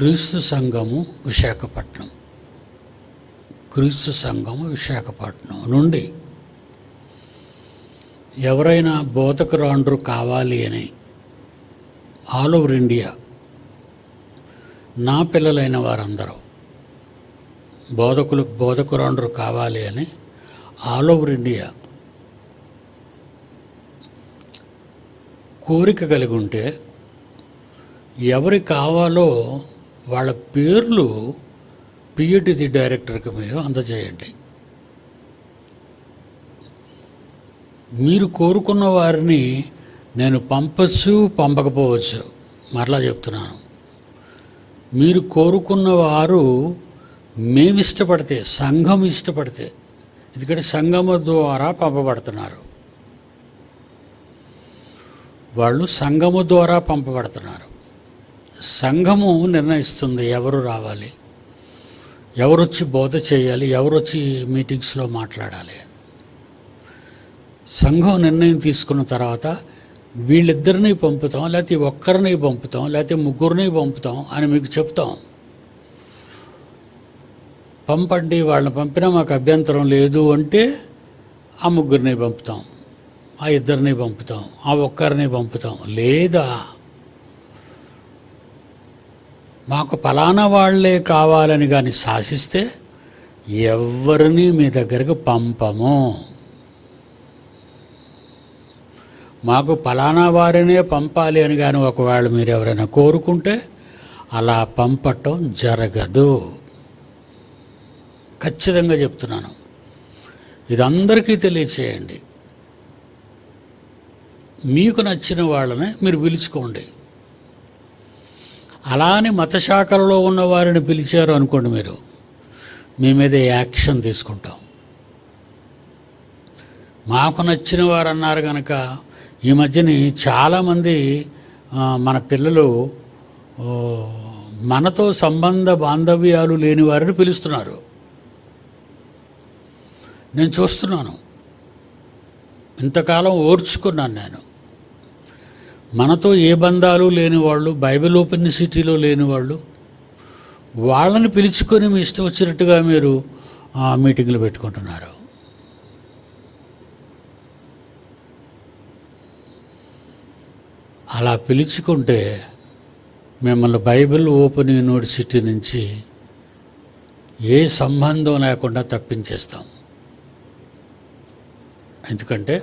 క్రీస్తు సంఘము విశాఖపట్నం క్రీస్తు సంఘము విశాఖపట్నం నుండి ఎవరైనా బోధకురాండ్రు కావాలి అని ఆల్ ఓవర్ ఇండియా నా పిల్లలైన వారందరూ బోధకులు బోధకురాండ్రు కావాలి అని ఆల్ ఓవర్ ఇండియా కోరిక కలిగి ఉంటే ఎవరి కావాలో వాళ్ళ పేర్లు పిఎటిది డైరెక్టర్కి మీరు అందజేయండి మీరు కోరుకున్న వారిని నేను పంపచ్చు పంపకపోవచ్చు మరలా చెప్తున్నాను మీరు కోరుకున్న వారు మేము ఇష్టపడితే సంఘం ఇష్టపడితే ఎందుకంటే సంఘము ద్వారా పంపబడుతున్నారు వాళ్ళు సంఘము ద్వారా పంపబడుతున్నారు సంఘము నిర్ణయిస్తుంది ఎవరు రావాలి ఎవరు వచ్చి బోధ చేయాలి ఎవరు వచ్చి మీటింగ్స్లో మాట్లాడాలి అని. సంఘం నిర్ణయం తీసుకున్న తర్వాత వీళ్ళిద్దరిని పంపుతాం లేకపోతే ఒక్కరిని పంపుతాం లేకపోతే ముగ్గురిని పంపుతాం అని మీకు చెప్తాం పంపండి వాళ్ళని పంపినా మాకు అభ్యంతరం లేదు అంటే ఆ ముగ్గురిని పంపుతాం ఆ ఇద్దరిని పంపుతాం ఆ ఒక్కరిని పంపుతాం లేదా మాకు ఫలానా వాళ్ళే కావాలని కానీ శాసిస్తే ఎవరిని మీ దగ్గరకు పంపము మాకు ఫలానా వారినే పంపాలి అని కానీ ఒకవేళ మీరు ఎవరైనా కోరుకుంటే అలా పంపటం జరగదు ఖచ్చితంగా చెప్తున్నాను ఇది అందరికీ తెలియచేయండి మీకు నచ్చిన వాళ్ళని మీరు పిలుచుకోండి అలానే మత శాఖలలో ఉన్న వారిని పిలిచారు అనుకోండి మీరు మీ మీద యాక్షన్ తీసుకుంటాం మాకు నచ్చిన వారు అన్నారు కనుక ఈ మధ్యని చాలామంది ఆ, మన పిల్లలు ఓ, మనతో సంబంధ బాంధవ్యాలు లేని వారిని పిలుస్తున్నారు నేను చూస్తున్నాను ఇంతకాలం ఓర్చుకున్నాను నేను మనతో ఏ బంధాలు లేని వాళ్ళు బైబిల్ ఓపెన్ సిటీలో లేని వాళ్ళు వాళ్ళని పిలుచుకొని మీ ఇష్టం వచ్చినట్టుగా మీరు ఆ, మీటింగ్లు పెట్టుకుంటున్నారు అలా పిలుచుకుంటే మిమ్మల్ని బైబిల్ ఓపెన్ యూనివర్సిటీ నుంచి ఏ సంబంధం లేకుండా తప్పించేస్తాం ఎందుకంటే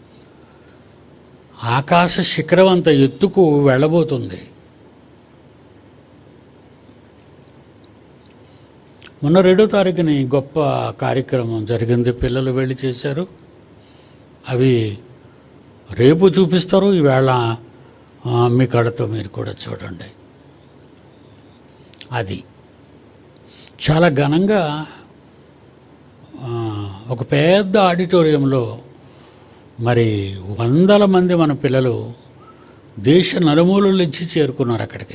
ఆకాశ శిఖరం అంత ఎత్తుకు వెళ్ళబోతుంది మొన్న రెండో తారీఖుని గొప్ప కార్యక్రమం జరిగింది పిల్లలు వెళ్ళి చేశారు అవి రేపు చూపిస్తారు ఈవేళ ఆ, మీ కళ్ళతో మీరు కూడా చూడండి అది చాలా ఘనంగా ఆ, ఒక పెద్ద ఆడిటోరియంలో మరి వందల మంది మన పిల్లలు దేశ నలుమూలల నుంచి చేరుకున్నారు అక్కడికి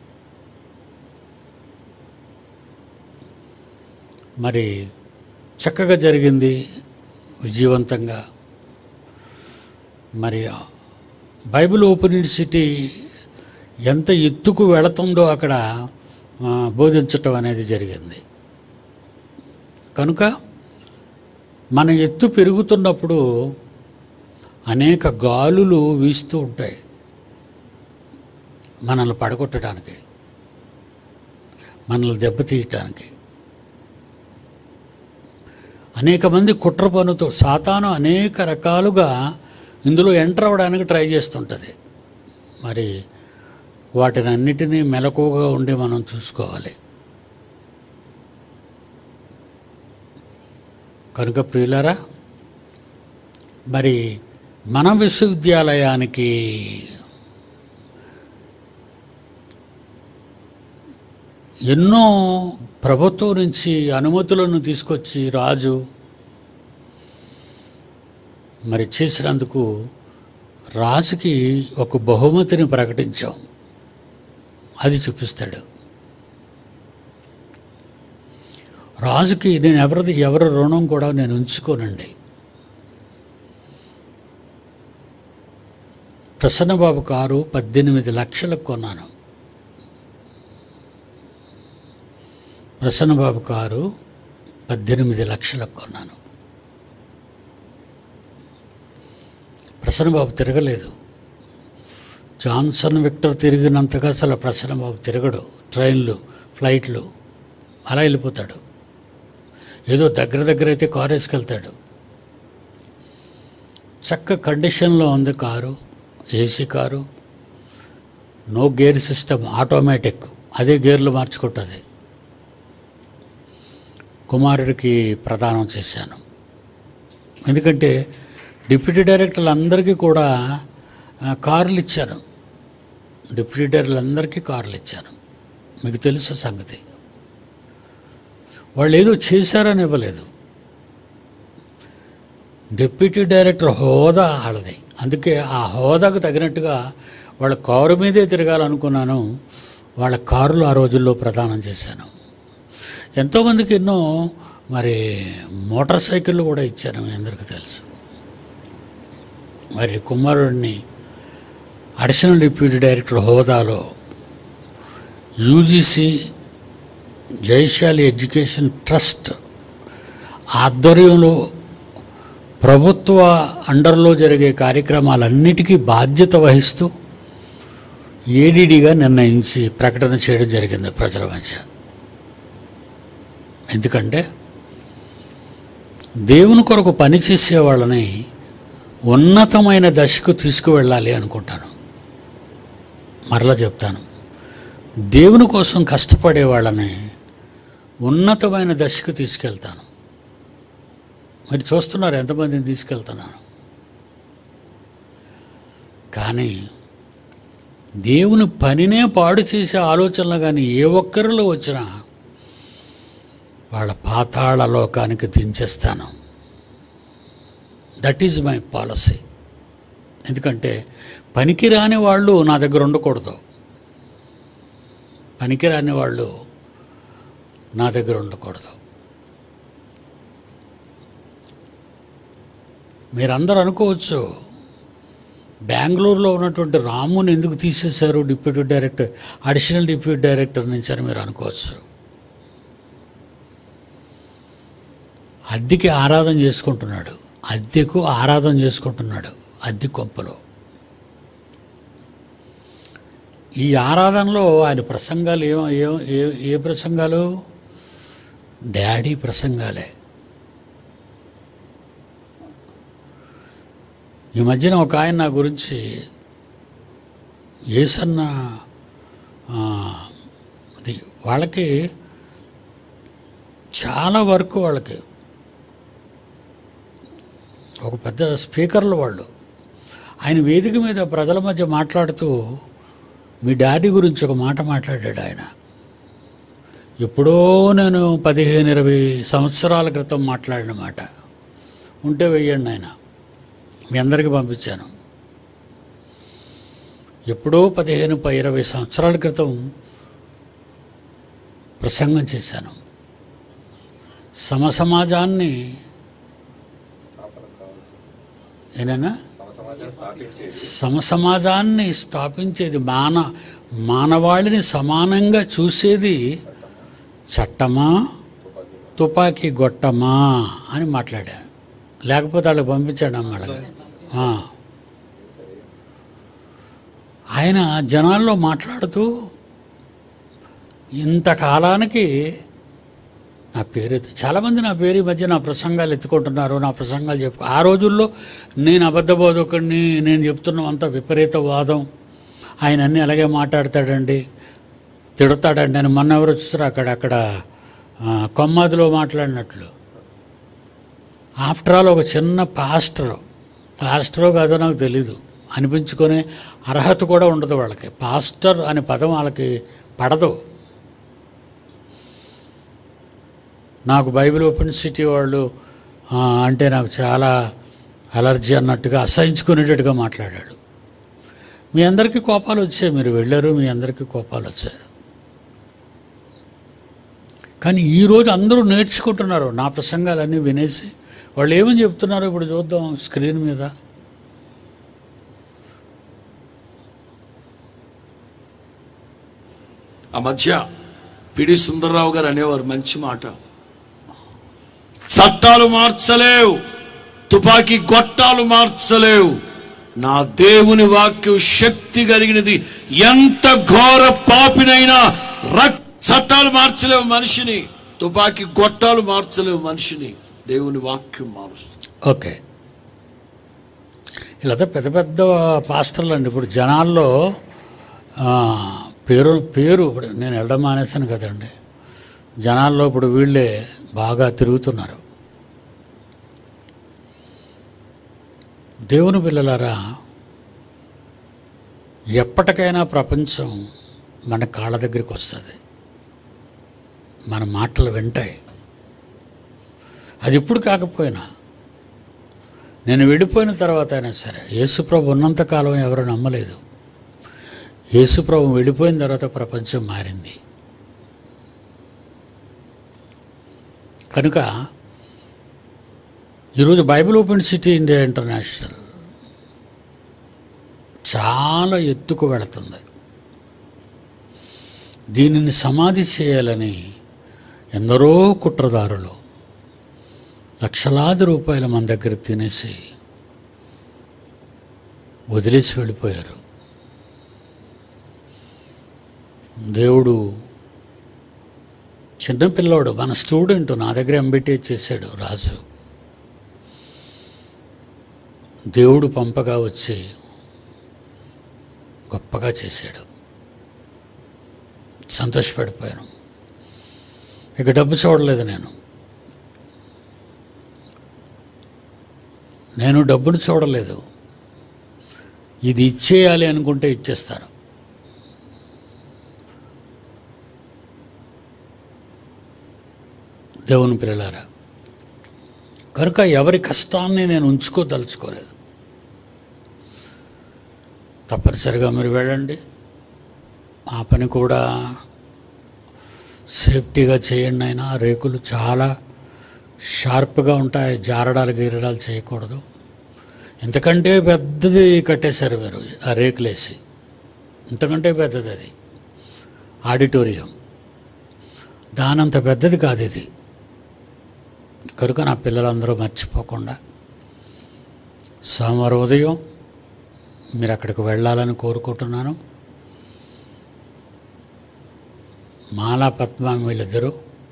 మరి చక్కగా జరిగింది విజయవంతంగా మరి బైబిల్ ఓపెన్ యూనివర్సిటీ ఎంత ఎత్తుకు వెళుతుందో అక్కడ ఆ, బోధించటం అనేది జరిగింది కనుక మన ఎత్తు పెరుగుతున్నప్పుడు అనేక గాలులు వీస్తూ ఉంటాయి మనల్ని పడగొట్టడానికి మనల్ని దెబ్బతీయటానికి అనేక మంది కుట్ర పనుతో సాతాను అనేక రకాలుగా ఇందులో ఎంటర్ అవ్వడానికి ట్రై చేస్తుంటుంది మరి వాటిని అన్నిటినీ మెలకువగా ఉండి మనం చూసుకోవాలి కనుక ప్రియులారా మరి మన విశ్వవిద్యాలయానికి ఎన్నో ప్రభుత్వం నుంచి అనుమతులను తీసుకొచ్చి రాజు మరి చేసినందుకు రాజుకి ఒక బహుమతిని ప్రకటించాం అది చూపిస్తాడు రాజుకి నేను ఎవరిది ఎవరి రుణం కూడా నేను ఉంచుకోనండి ప్రసన్నబాబు కారు పద్దెనిమిది లక్షలకు కొన్నాను ప్రసన్నబాబు కారు పద్దెనిమిది లక్షలకు కొన్నాను ప్రసన్నబాబు తిరగలేదు జాన్సన్ విక్టర్ తిరిగినంతగా అసలు ప్రసన్నబాబు తిరగడు ట్రైన్లు ఫ్లైట్లు అలా వెళ్ళిపోతాడు ఏదో దగ్గర దగ్గర అయితే కారు వేసుకెళ్తాడు చక్క కండిషన్లో ఉంది car AC car no gear system automatic అదే గేర్లు మార్చుకుంటుంది కుమారుడికి ప్రదానం చేశాను ఎందుకంటే డిప్యూటీ డైరెక్టర్లు అందరికీ కూడా ఆ, కార్లు ఇచ్చాను డిప్యూటీ డైరెక్టర్లందరికీ కార్లు ఇచ్చాను మీకు తెలుసు సంగతి వాళ్ళు ఏదో చేశారని ఇవ్వలేదు డిప్యూటీ డైరెక్టర్ హోదా వాళ్ళది అందుకే ఆ హోదాకు తగినట్టుగా వాళ్ళ కారు మీదే తిరగాలనుకున్నాను వాళ్ళ కారులు ఆ రోజుల్లో ప్రదానం చేశాను ఎంతోమందికి ఎన్నో మరి మోటార్ సైకిళ్ళు కూడా ఇచ్చాను మీ అందరికీ తెలుసు మరి కుమారుడిని అడిషనల్ డిప్యూటీ డైరెక్టర్ హోదాలో యూజీసీ జైశాలి ఎడ్యుకేషన్ ట్రస్ట్ ఆధ్వర్యంలో ప్రభుత్వ అండర్లో జరిగే కార్యక్రమాలన్నిటికీ బాధ్యత వహిస్తూ ఏడీడీగా నిర్ణయించి ప్రకటన చేయడం జరిగింది ప్రజల మధ్య ఎందుకంటే దేవుని కొరకు పనిచేసే వాళ్ళని ఉన్నతమైన దశకు తీసుకువెళ్ళాలి అనుకుంటాను మరలా చెప్తాను దేవుని కోసం కష్టపడే వాళ్ళని ఉన్నతమైన దశకు తీసుకెళ్తాను మీరు చూస్తున్నారు ఎంతమందిని తీసుకెళ్తున్నాను కానీ దేవుని పనినే పాడు చేసే ఆలోచనలు కానీ ఏ ఒక్కరిలో వచ్చినా వాళ్ళ పాతాళ లోకానికి దించేస్తాను దట్ ఈజ్ మై పాలసీ ఎందుకంటే పనికిరాని వాళ్ళు నా దగ్గర ఉండకూడదు పనికిరాని వాళ్ళు నా దగ్గర ఉండకూడదు మీరందరూ అనుకోవచ్చు బెంగళూరులో ఉన్నటువంటి రాముని ఎందుకు తీసేశారు deputy director additional deputy director నుంచి అని మీరు అనుకోవచ్చు అద్దెకి ఆరాధన చేసుకుంటున్నాడు అద్దెకు ఆరాధన చేసుకుంటున్నాడు అద్దె కొంపలో ఈ ఆరాధనలో ఆయన ప్రసంగాలు ఏమో ఏ- ఏ ఏ ప్రసంగాలు డాడీ ప్రసంగాలే ఈ మధ్యన ఒక ఆయన నా గురించి ఏసన్న ఆ, అది వాళ్ళకి చాలా వరకు వాళ్ళకి ఒక పెద్ద స్పీకర్లు వాళ్ళు ఆయన వేదిక మీద ప్రజల మధ్య మాట్లాడుతూ మీ డాడీ గురించి ఒక మాట మాట్లాడాడు ఆయన ఎప్పుడో నేను పదిహేను ఇరవై సంవత్సరాల క్రితం మాట్లాడిన మాట ఉంటే వెయ్యండి ఆయన మీ అందరికీ పంపించాను ఎప్పుడో పదిహేను ప- ఇరవై సంవత్సరాల క్రితం ప్రసంగం చేశాను సమసమాజాన్ని ఏనైనా సమసమాజం స్థాపించేది సమసమాజాన్ని స్థాపించేది మాన మానవాళిని సమానంగా చూసేది చట్టమా తుపాకీ గొట్టమా అని మాట్లాడాను లేకపోతే వాళ్ళకి పంపించాడు అమ్మాళ్ళకి ఆ. ఆయన జనాల్లో మాట్లాడుతూ ఇంతకాలానికి నా పేరు ఎత్తు- చాలామంది నా పేరు ఈ మధ్య నా ప్రసంగాలు ఎత్తుకుంటున్నారు నా ప్రసంగాలు చెప్పు ఆ రోజుల్లో నేను అబద్ధ బోధకుడిని నేను చెప్తున్నంత విపరీత వాదం ఆయన అన్నీ అలాగే మాట్లాడతాడండి తిడతాడండి అని మొన్న ఎవరు వచ్చారు అక్కడ అక్కడ ఆ, కొమ్మాదిలో మాట్లాడినట్లు ఆఫ్టర్ ఆల్ ఒక చిన్న పాస్టర్ పాస్టరో కాదో నాకు తెలీదు అనిపించుకునే అర్హత కూడా ఉండదు వాళ్ళకి పాస్టర్ అనే పదం వాళ్ళకి పడదు నాకు బైబిల్ ఓపెన్ సిటీ వాళ్ళు ఆ, అంటే నాకు చాలా అలర్జీ అన్నట్టుగా అసహించుకునేటట్టుగా మాట్లాడాడు మీ అందరికీ కోపాలు వచ్చాయి మీరు వెళ్ళారు మీ అందరికీ కోపాలు వచ్చాయి కానీ ఈరోజు అందరూ నేర్చుకుంటున్నారు నా ప్రసంగాలన్నీ వినేసి వాళ్ళు ఏమని చెప్తున్నారో ఇప్పుడు చూద్దాం స్క్రీన్ మీద ఆ మధ్య పిడి సుందరరావు గారు అనేవారు మంచి మాట చట్టాలు మార్చలేవు తుపాకీ గొట్టాలు మార్చలేవు నా దేవుని వాక్యం శక్తి కలిగినది ఎంత ఘోర పాపినైనా రక్ చట్టాలు మార్చలేవు మనిషిని తుపాకీ గొట్టాలు మార్చలేవు మనిషిని దేవుని వాక్యం మారుస్తుంది ఓకే ఇలా పెద్ద పెద్ద పాస్టర్లు అండి ఇప్పుడు జనాల్లో ఆ, పేరు పేరు ఇప్పుడు నేను వెళ్ళడం మానేశాను కదండి జనాల్లో ఇప్పుడు వీళ్ళే బాగా తిరుగుతున్నారు దేవుని పిల్లలారా ఎప్పటికైనా ప్రపంచం మన కాళ్ళ దగ్గరికి వస్తుంది మన మాటలు వింటాయి అది ఇప్పుడు కాకపోయినా నేను వెళ్ళిపోయిన తర్వాత అయినా సరే యేసుప్రభు ఉన్నంతకాలం ఎవరు నమ్మలేదు యేసుప్రభు వెళ్ళిపోయిన తర్వాత ప్రపంచం మారింది కనుక ఈరోజు Bible open city India international చాలా ఎత్తుకు వెళుతుంది దీనిని సమాధి చేయాలని ఎందరో కుట్రదారులు లక్షలాది రూపాయలు మన దగ్గర తినేసి వదిలేసి వెళ్ళిపోయారు దేవుడు చిన్నపిల్లోడు మన స్టూడెంట్ నా దగ్గర ఎంబీటీ చేశాడు రాజు దేవుడు పంపగా వచ్చి గొప్పగా చేశాడు సంతోషపడిపోయాను ఇక డబ్బు చూడలేదు నేను నేను డబ్బును చూడలేదు ఇది ఇచ్చేయాలి అనుకుంటే ఇచ్చేస్తాను దేవుని పిల్లలారా కనుక ఎవరి కష్టాన్ని నేను ఉంచుకోదలుచుకోలేదు తప్పనిసరిగా మీరు వెళ్ళండి ఆ పని కూడా సేఫ్టీగా చేయండి అయినా రేకులు చాలా షార్ప్గా ఉంటాయి జారడాలు గీరడాలు చేయకూడదు ఇంతకంటే పెద్దది కట్టేశారు మీరు ఆ రేకులేసి ఇంతకంటే పెద్దది అది ఆడిటోరియం దానంత పెద్దది కాదు ఇది కనుక నా పిల్లలందరూ మర్చిపోకుండా సోమవారం ఉదయం మీరు అక్కడికి వెళ్ళాలని కోరుకుంటున్నాను మాలా పద్మ వీళ్ళిద్దరూ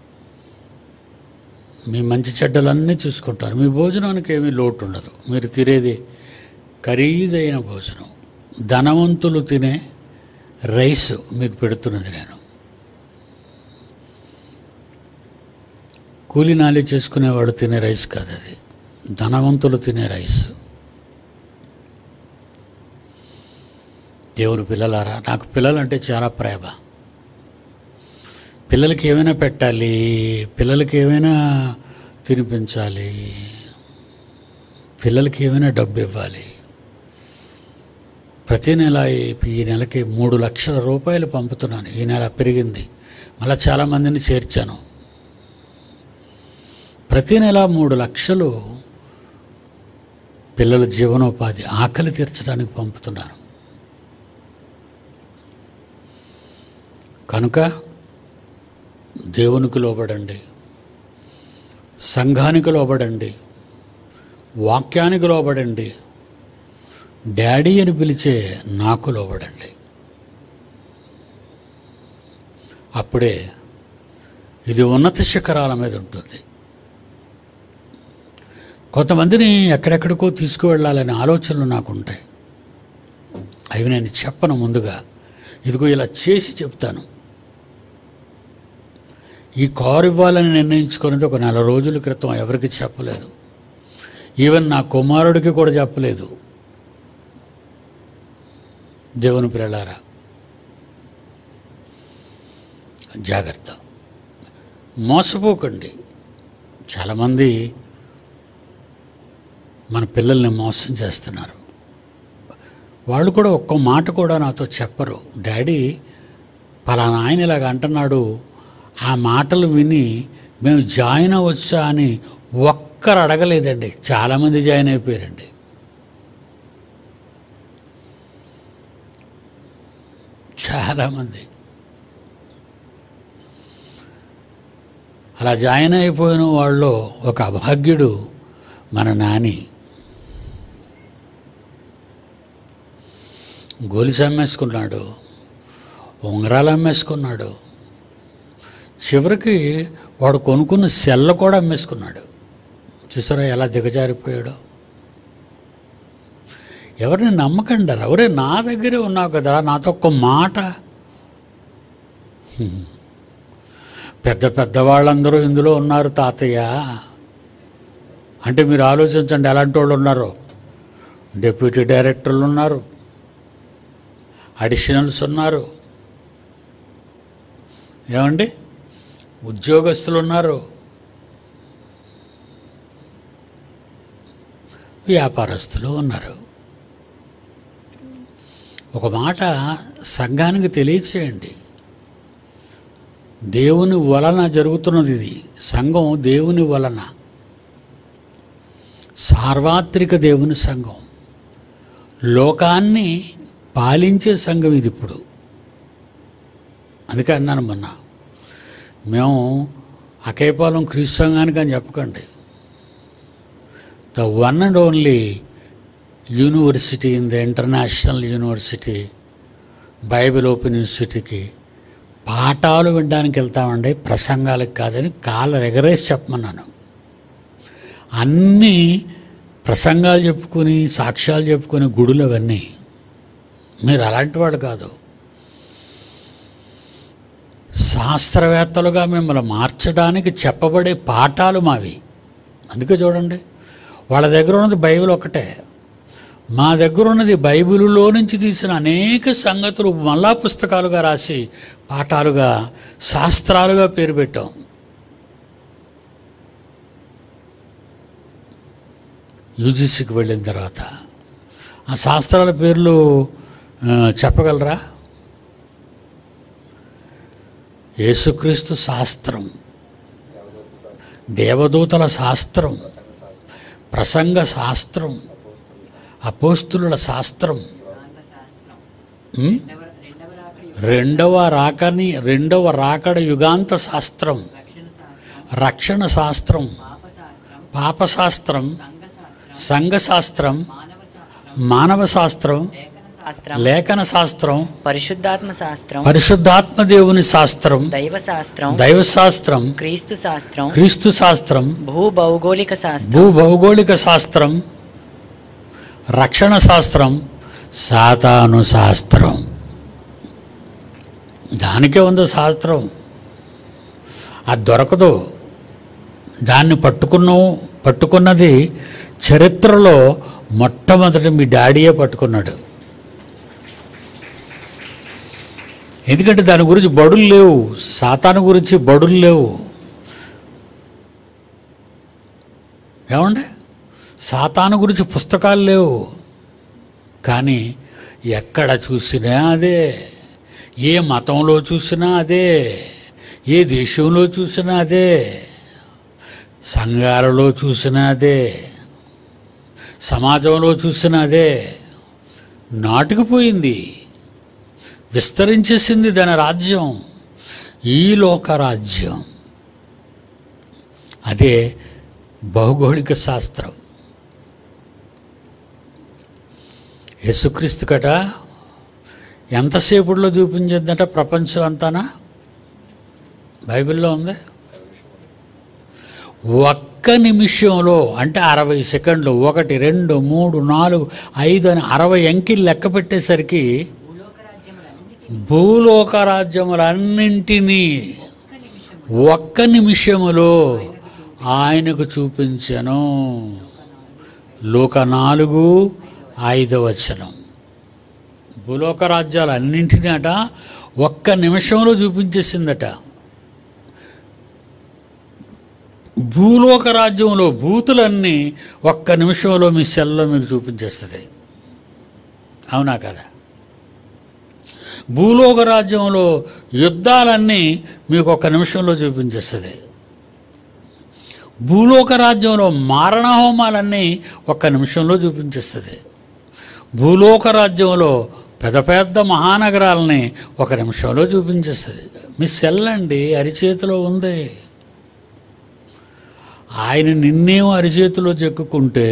మీ మంచి చెడ్డలన్నీ చూసుకుంటారు మీ భోజనానికి ఏమీ లోటు ఉండదు మీరు తినేది ఖరీదైన భోజనం ధనవంతులు తినే రైస్ మీకు పెడుతున్నది నేను కూలినాలి చేసుకునేవాడు తినే రైస్ కాదు అది ధనవంతులు తినే రైస్ దేవుని పిల్లలారా నాకు పిల్లలంటే చాలా ప్రేమ పిల్లలకి ఏమైనా పెట్టాలి పిల్లలకి ఏమైనా తినిపించాలి పిల్లలకి ఏమైనా డబ్బు ఇవ్వాలి ప్రతి నెల ఈ- ఈ నెలకి మూడు లక్షల రూపాయలు పంపుతున్నాను ఈ నెల పెరిగింది మళ్ళీ చాలామందిని చేర్చాను ప్రతి నెల మూడు లక్షలు పిల్లల జీవనోపాధి ఆకలి తీర్చడానికి పంపుతున్నాను కనుక దేవునికి లోబడండి సంఘానికి లోబడండి వాక్యానికి లోబడండి డాడీ అని పిలిచే నాకు లోబడండి అప్పుడే ఇది ఉన్నత శిఖరాల మీద ఉంటుంది కొంతమందిని ఎక్కడెక్కడికో తీసుకువెళ్ళాలనే ఆలోచనలు నాకు ఉంటాయి అవి నేను చెప్పను ముందుగా ఇదిగో ఇలా చేసి చెప్తాను ఈ కారు ఇవ్వాలని నిర్ణయించుకున్నది ఒక నెల రోజుల క్రితం ఎవరికి చెప్పలేదు ఈవెన్ నా కుమారుడికి కూడా చెప్పలేదు దేవుని పిల్లలారా జాగ్రత్త మోసపోకండి చాలామంది మన పిల్లల్ని మోసం చేస్తున్నారు వాళ్ళు కూడా ఒక్క మాట కూడా నాతో చెప్పరు డాడీ పలానా ఆయన ఇలాగ అంటున్నాడు ఆ మాటలు విని మేము జాయిన్ అవ్వచ్చా అని ఒక్కరు అడగలేదండి చాలామంది జాయిన్ అయిపోయారండి చాలామంది అలా జాయిన్ అయిపోయిన వాళ్ళు ఒక అభాగ్యుడు మన నాని గొలుసు అమ్మేసుకున్నాడు ఉంగరాలు అమ్మేసుకున్నాడు చివరికి వాడు కొనుక్కున్న సెల్ల కూడా అమ్మేసుకున్నాడు చూసారా ఎలా దిగజారిపోయాడో ఎవరిని నమ్మకండి ఎవరే నా దగ్గరే ఉన్నావు కదరా నాతో ఒక్క మాట హ్మ్. పెద్ద పెద్ద వాళ్ళందరూ ఇందులో ఉన్నారు తాతయ్య అంటే మీరు ఆలోచించండి ఎలాంటి వాళ్ళు ఉన్నారు డిప్యూటీ డైరెక్టర్లు ఉన్నారు అడిషనల్స్ ఉన్నారు ఏమండి ఉద్యోగస్తులు ఉన్నారు వ్యాపారస్తులు ఉన్నారు ఒక మాట సంఘానికి తెలియచేయండి దేవుని వలన జరుగుతున్నది ఇది సంఘం దేవుని వలన సార్వత్రిక దేవుని సంఘం లోకాన్ని పాలించే సంఘం ఇది ఇప్పుడు అందుకే అన్నాను మొన్న మేము అకేపాలెం క్రీస్తు సంఘానికి అని చెప్పకండి the one and only university in the international university Bible open ఇన్స్టిట్యూట్కి పాఠాలు వినడానికి వెళ్తామండి ప్రసంగాలకు కాదని కాళ్ళ ఎగరేసి చెప్పమన్నాను అన్నీ ప్రసంగాలు చెప్పుకొని సాక్ష్యాలు చెప్పుకొని గుడులు అవన్నీ మీరు అలాంటి వాడు కాదు శాస్త్రవేత్తలుగా మిమ్మల్ని మార్చడానికి చెప్పబడే పాఠాలు మావి అందుకే చూడండి వాళ్ళ దగ్గర ఉన్నది బైబిల్ ఒకటే మా దగ్గర ఉన్నది బైబిలులో నుంచి తీసిన అనేక సంగతులు మళ్ళా పుస్తకాలుగా రాసి పాఠాలుగా శాస్త్రాలుగా పేరు పెట్టాం యూజీసీకి వెళ్ళిన తర్వాత ఆ శాస్త్రాల పేర్లు ఆ, చెప్పగలరా యేసుక్రీస్తు శాస్త్రం దేవదూతల శాస్త్రం ప్రసంగ శాస్త్రం అపోస్తుల శాస్త్రం ఉం? రెండవ రాకని రెండవ రాకడ యుగాంత శాస్త్రం రక్షణ శాస్త్రం పాపశాస్త్రం సంఘశాస్త్రం మానవ శాస్త్రం శాస్త్రం లేఖన శాస్త్రం పరిశుద్ధాత్మ శాస్త్రం పరిశుద్ధాత్మ దేవుని శాస్త్రం దైవ శాస్త్రం దైవశాస్త్రం క్రీస్తు శాస్త్రం క్రీస్తు శాస్త్రం భూ భౌగోళిక శాస్త్రం భూ భౌగోళిక శాస్త్రం రక్షణ శాస్త్రం సాతాను శాస్త్రం దానికే ఉంది శాస్త్రం అది దొరకదు దాన్ని పట్టుకున్న పట్టుకున్నది చరిత్రలో మొట్టమొదటి మీ డాడీయే పట్టుకున్నాడు ఎందుకంటే దాని గురించి బడులు లేవు సాతాను గురించి బడులు లేవు ఏమండి సాతాను గురించి పుస్తకాలు లేవు కానీ ఎక్కడ చూసినా అదే ఏ మతంలో చూసినా అదే ఏ దేశంలో చూసినా అదే సంఘాలలో చూసినా అదే సమాజంలో చూసినా అదే నాటుకుపోయింది విస్తరించేసింది దాని రాజ్యం ఈ లోక రాజ్యం అదే భౌగోళిక శాస్త్రం యేసుక్రీస్తు కట ఎంతసేపులో చూపించిందట ప్రపంచం అంతానా బైబిల్లో ఉంది ఒక్క నిమిషంలో అంటే అరవై సెకండ్లు ఒకటి రెండు మూడు నాలుగు ఐదు అని అరవై అంకిలు లెక్క పెట్టేసరికి భూలోక రాజ్యములన్నింటినీ ఒక్క నిమిషములో ఆయనకు చూపించను లోక నాలుగు ఐదు వచనం భూలోక రాజ్యాలు అన్నింటినీ అట ఒక్క నిమిషంలో చూపించేసిందట భూలోక రాజ్యంలో భూతులన్నీ ఒక్క నిమిషంలో మీ సెల్లో మీకు చూపించేస్తుంది అవునా కదా భూలోక రాజ్యంలో యుద్ధాలన్నీ మీకు ఒక్క నిమిషంలో చూపించేస్తుంది భూలోక రాజ్యంలో మారణ హోమాలన్నీ ఒక్క నిమిషంలో చూపించేస్తుంది భూలోక రాజ్యంలో పెద్ద పెద్ద మహానగరాలని ఒక నిమిషంలో చూపించేస్తుంది మీ సెల్ అండి అరిచేతిలో ఉంది ఆయన నిన్నేమో అరిచేతిలో చెక్కుకుంటే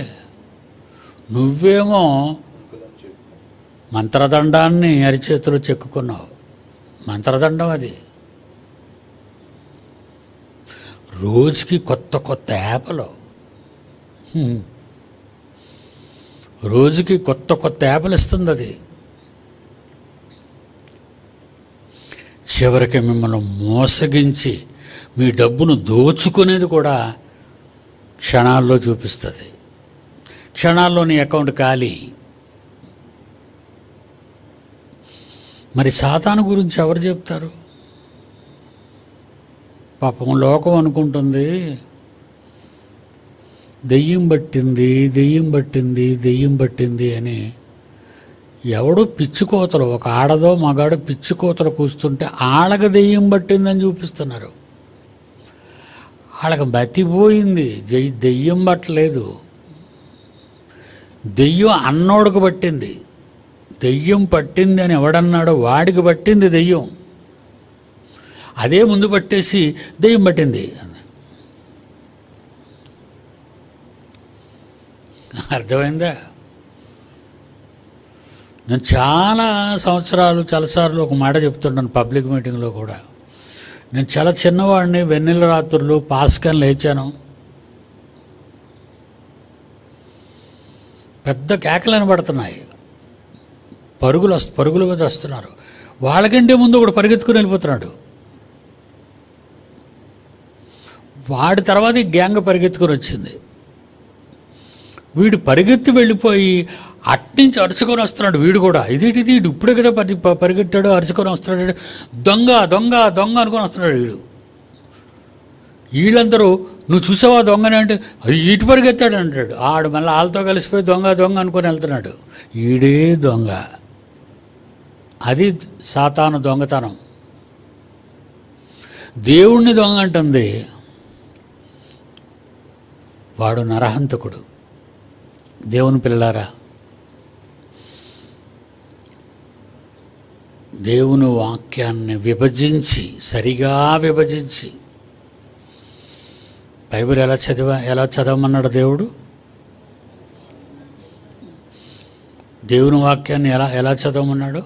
నువ్వేమో మంత్రదండాన్ని అరిచేతిలో చెక్కుకున్నావు మంత్రదండం అది రోజుకి కొత్త కొత్త యాపలు హ్మ్. రోజుకి కొత్త కొత్త యాపలు ఇస్తుంది అది చివరికి మిమ్మల్ని మోసగించి మీ డబ్బును దోచుకునేది కూడా క్షణాల్లో చూపిస్తుంది క్షణాల్లో నీ అకౌంట్ ఖాళీ మరి సాతాను గురించి ఎవరు చెప్తారు పాపం లోకం అనుకుంటుంది దెయ్యం పట్టింది దెయ్యం పట్టింది దెయ్యం పట్టింది అని ఎవడో పిచ్చుకోతలు ఒక ఆడదో మగాడో పిచ్చుకోతలు కూస్తుంటే ఆళ్ళకి దెయ్యం పట్టిందని చూపిస్తున్నారు వాళ్ళకి బతిపోయింది జై దెయ్యం పట్టలేదు దెయ్యం అన్నోడికి పట్టింది దెయ్యం పట్టింది అని ఎవడన్నాడో వాడికి పట్టింది దెయ్యం అదే ముందు పట్టేసి దెయ్యం పట్టింది అర్థమైందా నేను చాలా సంవత్సరాలు చాలాసార్లు ఒక మాట చెప్తుంటాను పబ్లిక్ మీటింగ్లో కూడా నేను చాలా చిన్నవాడిని వెన్నెల రాత్రులు పాస్కన్ లేచాను పెద్ద కేకలు వినబడుతున్నాయి పరుగులు వస్తు పరుగుల మీద వస్తున్నారు వాళ్ళకంటే ముందు ఒకడు పరిగెత్తుకుని వెళ్ళిపోతున్నాడు వాడి తర్వాత ఈ గ్యాంగ్ పరిగెత్తుకుని వచ్చింది వీడు పరిగెత్తి వెళ్ళిపోయి అట్నుంచి అరుచుకొని వస్తున్నాడు వీడు కూడా ఇదేంటి ఇది ఇప్పుడే కదా పరి ప- పరిగెట్టాడు అరుచుకొని వస్తున్నాడు దొంగ దొంగ దొంగ అనుకొని వస్తున్నాడు వీడు వీళ్ళందరూ నువ్వు చూసావా దొంగని అంటే "అది ఇటు పరిగెత్తాడు అంటాడు ఆడు మళ్ళీ వాళ్ళతో కలిసిపోయి దొంగ దొంగ అనుకొని వెళ్తున్నాడు ఈడే దొంగ అది సాతాను దొంగతనం దేవుణ్ణి దొంగ అంటుంది వాడు నరహంతకుడు దేవుని పిల్లలారా దేవుని వాక్యాన్ని విభజించి సరిగా విభజించి బైబిల్ ఎలా చదివా ఎలా చదవమన్నాడు దేవుడు దేవుని వాక్యాన్ని ఎలా ఎలా చదవమన్నాడు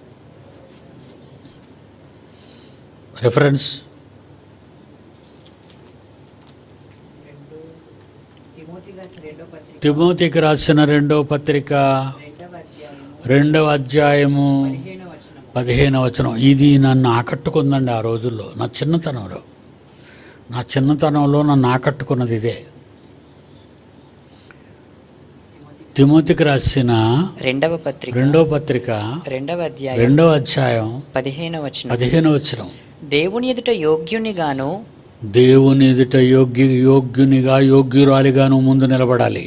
రెఫరెన్స్ తిమోతికి రాసిన రెండో పత్రిక రెండవ అధ్యాయము పదిహేను వచనం ఇది నన్ను ఆకట్టుకుందండి ఆ రోజుల్లో నా చిన్నతనంలో నా చిన్నతనంలో నన్ను ఆకట్టుకున్నది ఇదే తిమోతికి రాసిన రెండవ పత్రిక రెండో పత్రిక రెండవ అధ్యాయం రెండో అధ్యాయం పదిహేనవ వచనం పదిహేను వచనం దేవుని ఎదుట యోగ్యునిగాను దేవుని ఎదుట యోగ్య యోగ్యునిగా యోగ్యురాలిగాను ముందు నిలబడాలి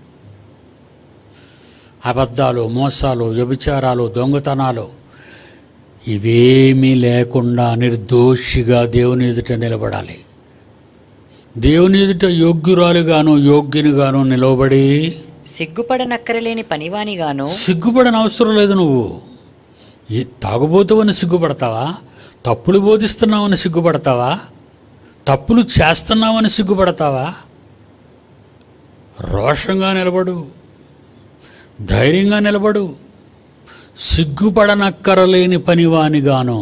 అబద్ధాలు మోసాలు వ్యభిచారాలు దొంగతనాలు ఇవేమీ లేకుండా నిర్దోషిగా దేవుని ఎదుట నిలబడాలి దేవుని ఎదుట యోగ్యురాలుగాను యోగ్యునిగాను నిలవబడి సిగ్గుపడనక్కరలేని పనివానిగాను సిగ్గుపడని అవసరం లేదు నువ్వు ఈ తాగుబోతువని సిగ్గుపడతావా తప్పులు బోధిస్తున్నావని సిగ్గుపడతావా తప్పులు చేస్తున్నావని సిగ్గుపడతావా రోషంగా నిలబడు ధైర్యంగా నిలబడు సిగ్గుపడనక్కరలేని పనివానిగాను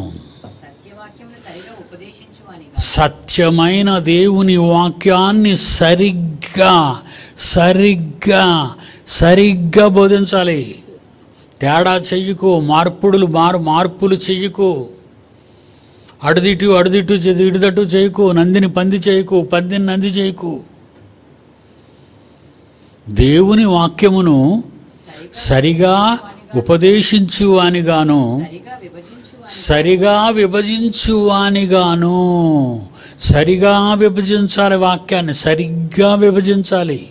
సత్యమైన దేవుని వాక్యాన్ని సరిగ్గా సరిగ్గా సరిగ్గా బోధించాలి తేడా చెయ్యకు మార్పుడులు మారు మార్పులు చెయ్యకు అడుదిటు అడుదిటు చే- ఇడుదటు చేయకు నందిని పంది చేయకు పందిని నంది చేయకు దేవుని వాక్యమును సరిగా ఉపదేశించువానిగాను సరిగా విభజించువానిగాను సరిగా విభజించాలి వాక్యాన్ని సరిగ్గా విభజించాలి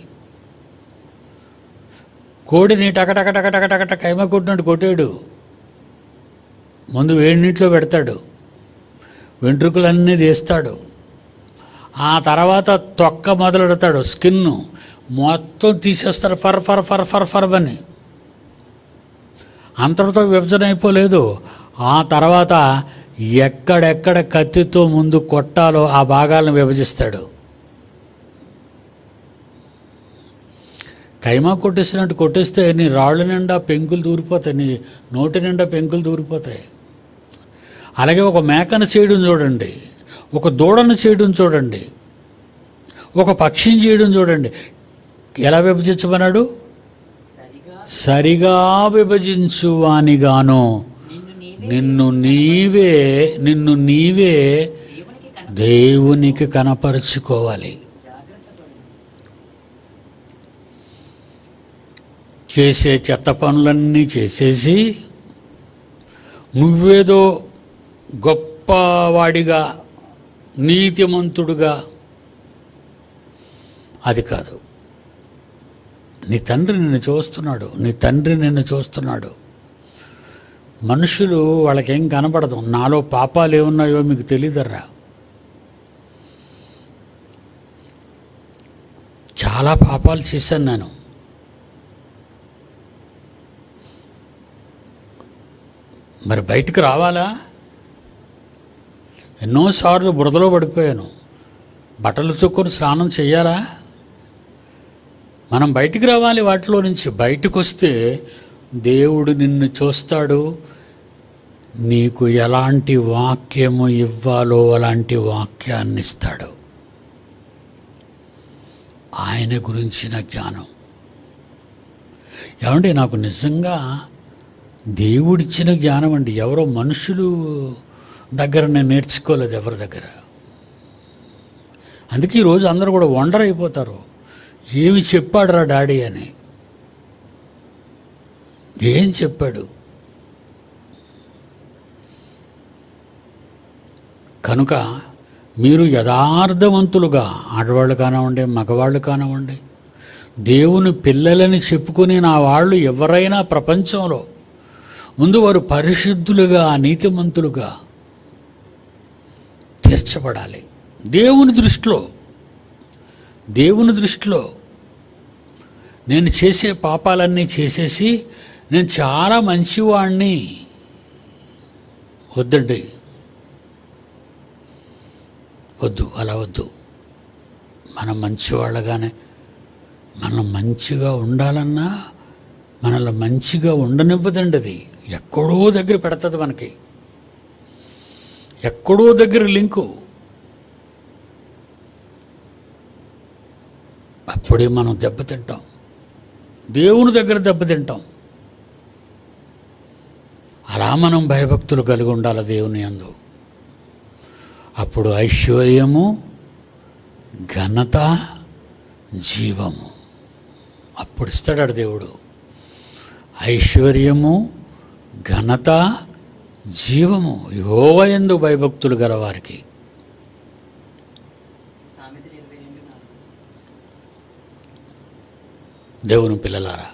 కోడిని టకటక టక టక టక టక కైమ కొట్టినట్టు కొట్టాడు ముందు వేడి నీటిలో పెడతాడు వెంట్రుకలన్నీ తీస్తాడు ఆ తర్వాత తొక్క మొదలెడతాడు స్కిన్ మొత్తం తీసేస్తాడు ఫర్ ఫర్ ఫర్ ఫర్ ఫర్ అని అంతటితో విభజన అయిపోలేదు ఆ తర్వాత ఎక్కడెక్కడ కత్తితో ముందు కొట్టాలో ఆ భాగాలను విభజిస్తాడు కైమా కొట్టేసినట్టు కొట్టేస్తే నీ రాళ్ళ నిండా పెంకులు దూరిపోతాయి నీ నోటి నిండా పెంకులు దూరిపోతాయి అలాగే ఒక మేకను చేయడం చూడండి ఒక దూడను చేయడం చూడండి ఒక పక్షిని చేయడం చూడండి ఎలా విభజించమన్నాడు సరిగా విభజించు వానిగాను నిన్ను నీవే నిన్ను నీవే దేవునికి కనపరుచుకోవాలి చేసే చెత్త పనులన్నీ చేసేసి నువ్వేదో గొప్పవాడిగా నీతిమంతుడుగా అది కాదు నీ తండ్రి నిన్ను చూస్తున్నాడు నీ తండ్రి నిన్ను చూస్తున్నాడు మనుషులు వాళ్ళకేం కనపడదు నాలో పాపాలు ఏమున్నాయో మీకు తెలియదర్రా చాలా పాపాలు చేశాను నేను మరి బయటికి రావాలా ఎన్నోసార్లు బురదలో పడిపోయాను బట్టలు తొక్కుని స్నానం చేయాలా మనం బయటికి రావాలి వాటిలో నుంచి బయటకు వస్తే దేవుడు నిన్ను చూస్తాడు నీకు ఎలాంటి వాక్యము ఇవ్వాలో అలాంటి వాక్యాన్ని ఇస్తాడు ఆయన గురించిన జ్ఞానం ఏమంటే నాకు నిజంగా దేవుడిచ్చిన జ్ఞానం అండి ఎవరో మనుషులు దగ్గర నేను నేర్చుకోలేదు ఎవరి దగ్గర అందుకే ఈరోజు అందరూ కూడా వండర్ అయిపోతారు ఏమి చెప్పాడురా డాడీ అని ఏం చెప్పాడు కనుక మీరు యథార్థవంతులుగా ఆడవాళ్ళు కానివ్వండి మగవాళ్ళు కానివ్వండి దేవుని పిల్లలని చెప్పుకునే నా వాళ్ళు ఎవరైనా ప్రపంచంలో ముందు వారు పరిశుద్ధులుగా నీతిమంతులుగా తీర్చబడాలి దేవుని దృష్టిలో దేవుని దృష్టిలో నేను చేసే పాపాలన్నీ చేసేసి నేను చాలా మంచివాణ్ణి వద్దండి వద్దు అలా వద్దు మనం మంచివాళ్ళగానే మనం మంచిగా ఉండాలన్నా మనల్ని మంచిగా ఉండనివ్వదండి అది ఎక్కడో దగ్గర పెడుతుంది మనకి ఎక్కడో దగ్గర లింకు అప్పుడే మనం దెబ్బతింటాం దేవుని దగ్గర దెబ్బతింటాం అలా మనం భయభక్తులు కలిగి ఉండాలి దేవుని అందు అప్పుడు ఐశ్వర్యము ఘనత జీవము అప్పుడు ఇస్తాడు దేవుడు ఐశ్వర్యము ఘనత జీవము యోవయందు భయభక్తులు గలవారికి దేవుని పిల్లలారా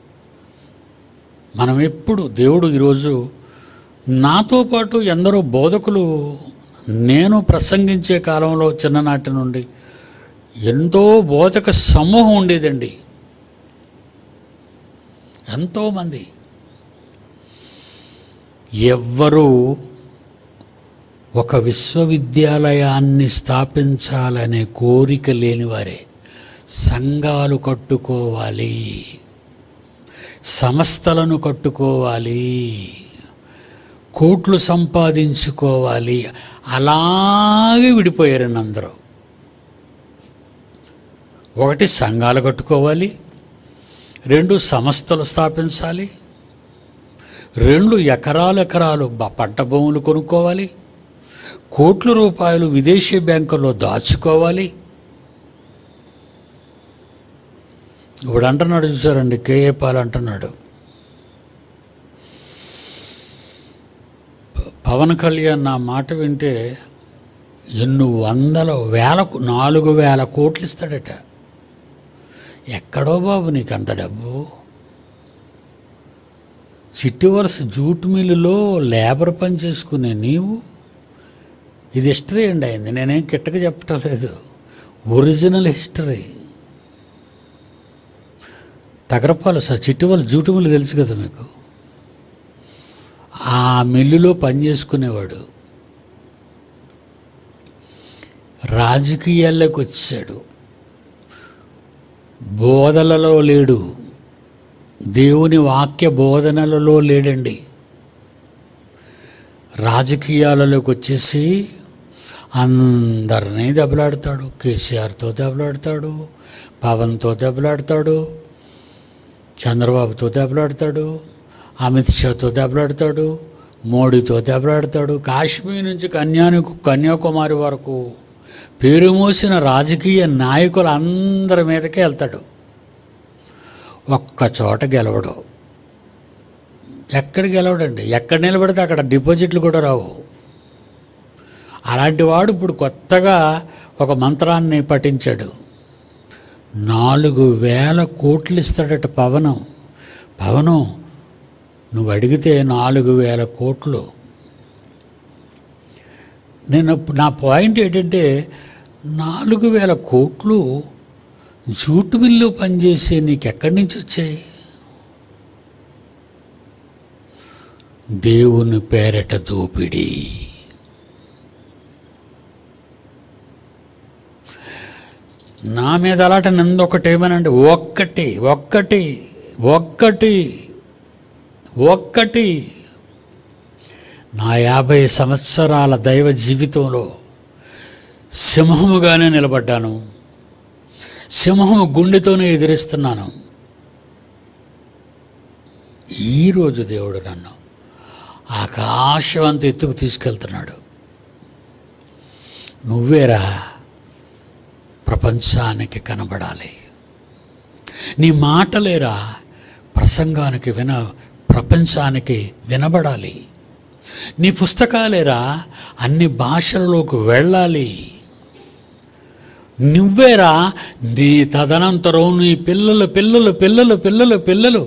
మనం ఎప్పుడు దేవుడు ఈరోజు నాతో పాటు ఎందరో బోధకులు నేను ప్రసంగించే కాలంలో చిన్ననాటి నుండి ఎంతో బోధక సమూహం ఉండేదండి ఎంతోమంది ఎవ్వరూ ఒక విశ్వవిద్యాలయాన్ని స్థాపించాలనే కోరిక లేనివారే సంఘాలు కట్టుకోవాలి సంస్థలను కట్టుకోవాలి కోట్లు సంపాదించుకోవాలి అలాగే విడిపోయారండి అందరూ ఒకటి సంఘాలు కట్టుకోవాలి రెండు సంస్థలు స్థాపించాలి రెండు ఎకరాలు ఎకరాలు బ- పంట భూములు కొనుక్కోవాలి కోట్ల రూపాయలు విదేశీ బ్యాంకుల్లో దాచుకోవాలి ఇప్పుడు అంటున్నాడు చూసారండి కేఏ పాల్ అంటున్నాడు ప- పవన్ కళ్యాణ్ నా మాట వింటే ఎన్ని వందల వేలకు నాలుగు వేల కోట్లు ఇస్తాడట ఎక్కడో బాబు నీకు అంత డబ్బు చిట్టివలస జూట్ మిల్లులో లేబర్ పని చేసుకునే నీవు ఇది హిస్టరీ అండి అయింది నేనేం కిట్టక చెప్పటం లేదు ఒరిజినల్ హిస్టరీ తగరపాలు సార్ చిట్టివల జూటు మిల్లు తెలుసు కదా మీకు ఆ మిల్లులో పని చేసుకునేవాడు రాజకీయాల్లోకి వచ్చాడు బోధలలో లేడు దేవుని వాక్య బోధనలలో లేడండి రాజకీయాలలోకి వచ్చేసి అందరినీ దెబ్బలాడతాడు కేసీఆర్తో దెబ్బలాడతాడు పవన్తో దెబ్బలాడతాడు చంద్రబాబుతో దెబ్బలాడతాడు అమిత్ షాతో దెబ్బలాడతాడు మోడీతో దెబ్బలాడతాడు కాశ్మీర్ నుంచి కన్యాని కన్యాకుమారి వరకు పేరు మోసిన రాజకీయ నాయకులు అందరి మీదకే వెళ్తాడు ఒక్క చోట గెలవడు ఎక్కడ గెలవడండి ఎక్కడ నిలబడితే అక్కడ డిపాజిట్లు కూడా రావు అలాంటి వాడు ఇప్పుడు కొత్తగా ఒక మంత్రాన్ని పఠించాడు నాలుగు వేల కోట్లు ఇస్తాడట పవనం పవనం నువ్వు అడిగితే నాలుగు వేల కోట్లు నేను ఇప్పుడు- నా పాయింట్ ఏంటంటే నాలుగు వేల కోట్లు జూటు మిల్లు పనిచేసే నీకు ఎక్కడి నుంచి వచ్చాయి దేవుని పేరట దోపిడీ నా మీద అలాంటి నింద ఒకటి ఏమనండి ఒక్కటి ఒక్కటి ఒక్కటి ఒక్కటి నా యాభై సంవత్సరాల దైవ జీవితంలో సింహముగానే నిలబడ్డాను సింహము గుండెతోనే ఎదిరిస్తున్నాను ఈరోజు దేవుడు నన్ను ఆకాశం అంత ఎత్తుకు తీసుకెళ్తున్నాడు నువ్వేరా ప్రపంచానికి కనబడాలి నీ మాటలేరా ప్రసంగానికి విన ప్రపంచానికి వినబడాలి నీ పుస్తకాలేరా అన్ని భాషలలోకి వెళ్ళాలి నువ్వేరా నీ తదనంతరం నీ పిల్లలు పిల్లలు పిల్లలు పిల్లలు పిల్లలు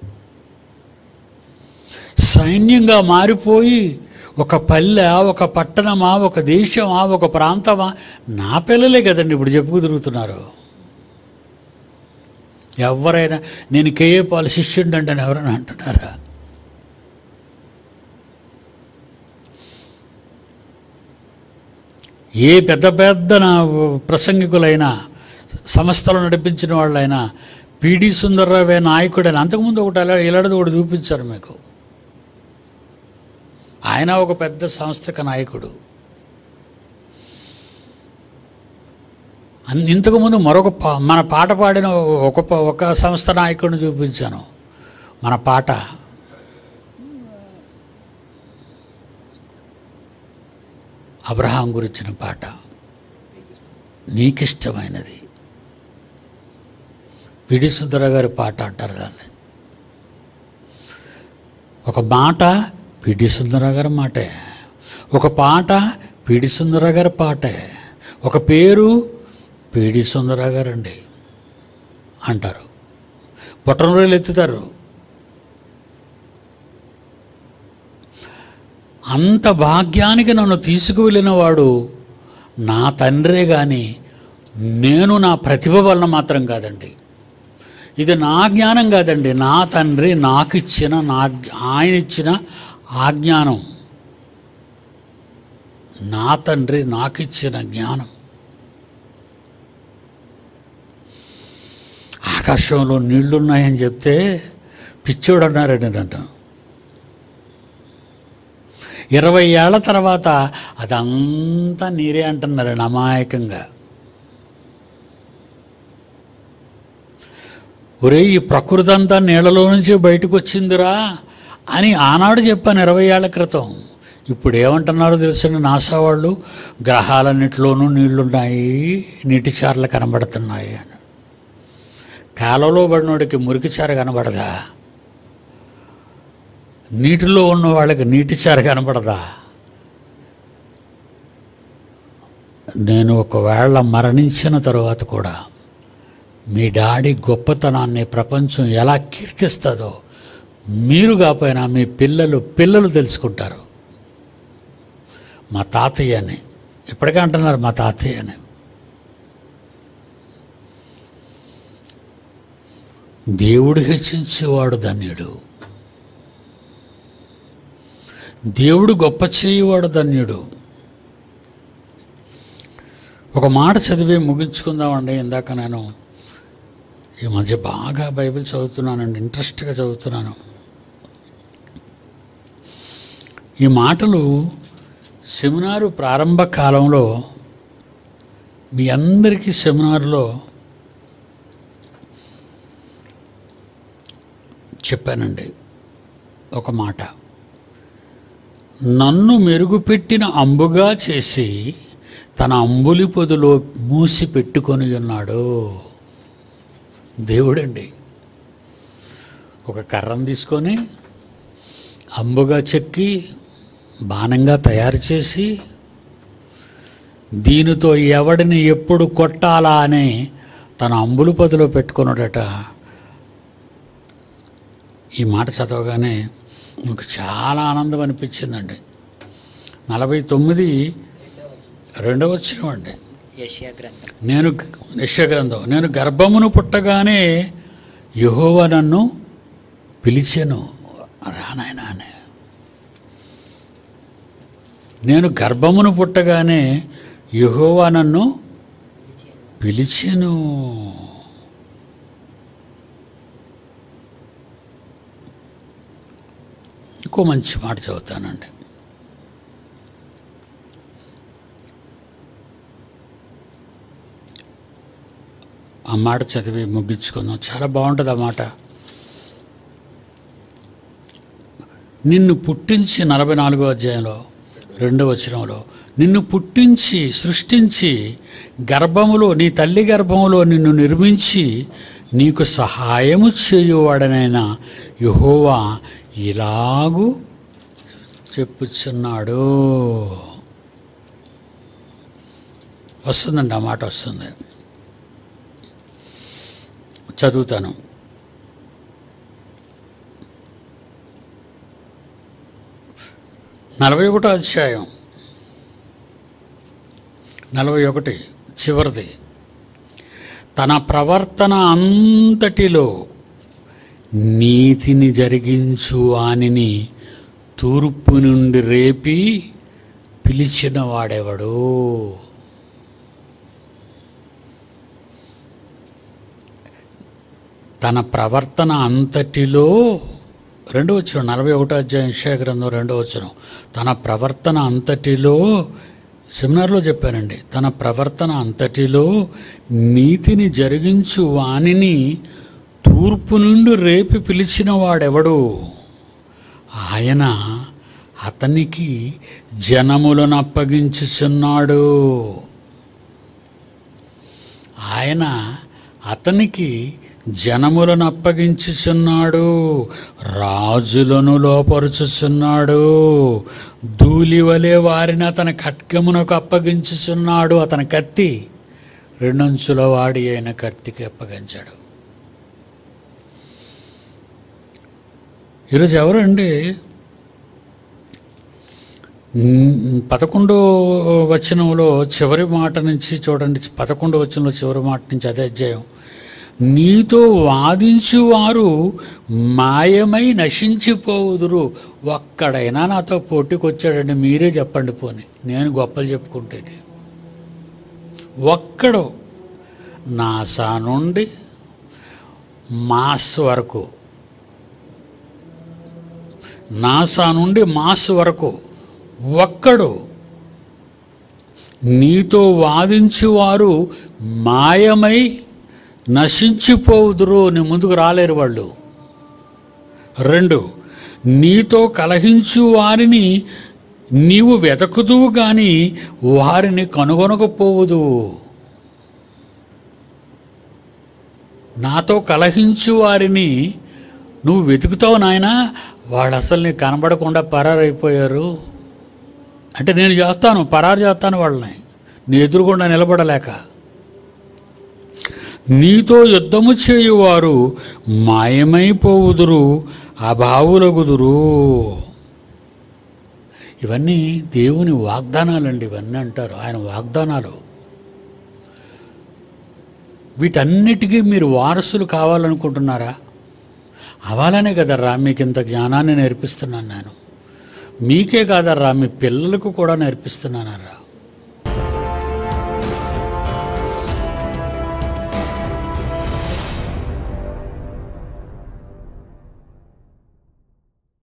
సైన్యంగా మారిపోయి ఒక పల్లె ఒక పట్టణమా ఒక దేశమా ఒక ప్రాంతమా నా పిల్లలే కదండి ఇప్పుడు చెప్పుకు తిరుగుతున్నారు ఎవరైనా నేను కేఏ పాల్ శిష్యుడు అంటే ఎవరైనా అంటున్నారా ఏ పెద్ద పెద్ద నా ప్రసంగికులైనా సంస్థలు నడిపించిన వాళ్ళైనా పిడి సుందర్రావే నాయకుడని అంతకుముందు ఒకటి అలా ఇలాంటిది ఒకటి చూపించారు మీకు ఆయన ఒక పెద్ద సంస్థకు నాయకుడు అన్- ఇంతకుముందు మరొక పా- మన పాట పాడిన ఒక ప- ఒక సంస్థ నాయకుడిని చూపించాను మన పాట అబ్రహాం గురించిన పాట నీకిష్టమైనది పిడి సుందర గారి పాట అంటారు దాన్ని ఒక మాట పిడి సుందర గారి మాటే ఒక పాట పిడి సుందర గారి పాటే ఒక పేరు పిడి సుందర గారండి అంటారు బొట్టన రోజులు ఎత్తుతారు అంత భాగ్యానికి నన్ను తీసుకువెళ్ళిన వాడు నా తండ్రే కానీ నేను నా ప్రతిభ వలన మాత్రం కాదండి ఇది నా జ్ఞానం కాదండి నా తండ్రి నాకు ఇచ్చిన నా ఆయన ఇచ్చిన ఆ జ్ఞానం నా తండ్రి నాకు ఇచ్చిన జ్ఞానం ఆకాశంలో నీళ్లున్నాయని చెప్తే పిచ్చోడు అన్నారండి నన్ను ఇరవై ఏళ్ల తర్వాత అదంతా నీరే అంటున్నారండి అమాయకంగా ఒరే ఈ ప్రకృతి అంతా నీళ్ళలో నుంచి బయటకు వచ్చిందిరా అని ఆనాడు చెప్పాను ఇరవై ఏళ్ల క్రితం ఇప్పుడు ఏమంటున్నారో తెలుసండి నాసా వాళ్ళు గ్రహాలన్నిటిలోనూ నీళ్లున్నాయి నీటి చారలు కనబడుతున్నాయి అని కాలంలో పడినోడికి మురికి చార కనబడదా నీటిలో ఉన్న వాళ్ళకి నీటి చార కనబడదా నేను ఒకవేళ మరణించిన తరువాత కూడా మీ డాడీ గొప్పతనాన్ని ప్రపంచం ఎలా కీర్తిస్తుందో మీరు కాపోయినా మీ పిల్లలు పిల్లలు తెలుసుకుంటారు మా తాతయ్య అని ఇప్పటికే అంటున్నారు మా తాతయ్య అని దేవుడు హెచ్చించేవాడు ధన్యుడు దేవుడు గొప్ప చేయవాడు ధన్యుడు ఒక మాట చదివి ముగించుకుందామండి ఇందాక నేను ఈ మధ్య బాగా బైబిల్ చదువుతున్నానండి ఇంట్రెస్ట్గా చదువుతున్నాను ఈ మాటలు సెమినారు ప్రారంభ కాలంలో మీ అందరికీ సెమినార్లో చెప్పానండి ఒక మాట నన్ను మెరుగుపెట్టిన అంబుగా చేసి తన అంబులి పొదిలో మూసి పెట్టుకొని ఉన్నాడు దేవుడండి ఒక కర్రను తీసుకొని అంబుగా చెక్కి బాణంగా తయారు చేసి దీనితో ఎవడిని ఎప్పుడు కొట్టాలా అని తన అంబులు పదిలో పెట్టుకున్నాడట ఈ మాట చదవగానే నాకు చాలా ఆనందం అనిపించిందండి నలభై తొమ్మిది రెండవ వచ్చిన అండి యెషయా గ్రంథం నేను యశగ్రంథం నేను గర్భమును పుట్టగానే యహోవా నన్ను పిలిచెను రానాయనా అని నేను గర్భమును పుట్టగానే యహోవా నన్ను పిలిచెను ఇంకో మంచి మాట చదువుతానండి ఆ మాట చదివి ముగించుకుందాం చాలా బాగుంటుంది ఆ మాట నిన్ను పుట్టించి నలభై నాలుగో అధ్యాయంలో రెండవ వచనంలో నిన్ను పుట్టించి సృష్టించి గర్భములో నీ తల్లి గర్భములో నిన్ను నిర్మించి నీకు సహాయము చేయువాడనైనా యహోవా ఇలాగూ చెప్పుచున్నాడు వస్తుందండి ఆ మాట వస్తుంది చదువుతాను నలభై ఒకటో అధ్యాయం నలభై ఒకటి చివరిది తన ప్రవర్తన అంతటిలో నీతిని జరిగించు వానిని తూర్పు నుండి రేపి పిలిచిన వాడెవడు తన ప్రవర్తన అంతటిలో రెండో వచ్చిన నలభై ఒకటో అధ్యాయం యెషయా గ్రంథం రెండో వచ్చిన తన ప్రవర్తన అంతటిలో సెమినార్లో చెప్పానండి తన ప్రవర్తన అంతటిలో నీతిని జరిగించు వానిని తూర్పు నుండి రేపి పిలిచిన వాడెవడు ఆయన అతనికి జనములను అప్పగించుచున్నాడు ఆయన అతనికి జనములను అప్పగించుచున్నాడు రాజులను లోపరుచుచున్నాడు ధూళివలే వారిని అతని ఖడ్గమునకు అప్పగించుచున్నాడు అతని కత్తి రెండంచుల వాడి అయిన కత్తికి అప్పగించాడు ఈరోజు ఎవరండి మ్, పదకొండో వచనంలో చివరి మాట నుంచి చూడండి పదకొండో వచనంలో చివరి మాట నుంచి అదే అధ్యాయం నీతో వాదించువారు మాయమై నశించిపోవుదురు ఒక్కడైనా నాతో పోటీకొచ్చాడండి మీరే చెప్పండి పోని నేను గొప్పలు చెప్పుకుంటేటి ఒక్కడు నాసా నుండి మాస్ వరకు నాసా నుండి మాస్ వరకు ఒక్కడు నీతో వాదించువారు మాయమై నశించిపోవుదురు నీ ముందుకు రాలేరు వాళ్ళు రెండు నీతో కలహించు వారిని నీవు వెతకుదువు కానీ వారిని కనుగొనకపోవుదు నాతో కలహించు వారిని నువ్వు వెతుకుతావు నాయనా వాళ్ళు అసలు నీకు కనబడకుండా పరారైపోయారు అంటే నేను చేస్తాను పరారు చేస్తాను వాళ్ళని నీ ఎదురుగుండా నిలబడలేక నీతో యుద్ధము చేయువారు మాయమైపోవుదురు అభావులగుదురు ఇవన్నీ దేవుని వాగ్దానాలండి ఇవన్నీ అంటారు ఆయన వాగ్దానాలు వీటన్నిటికీ మీరు వారసులు కావాలనుకుంటున్నారా అవ్వాలనే కదర్రా మీకు ఇంత జ్ఞానాన్ని నేర్పిస్తున్నాను నేను మీకే కాదర్రా మీ పిల్లలకు కూడా నేర్పిస్తున్నానరా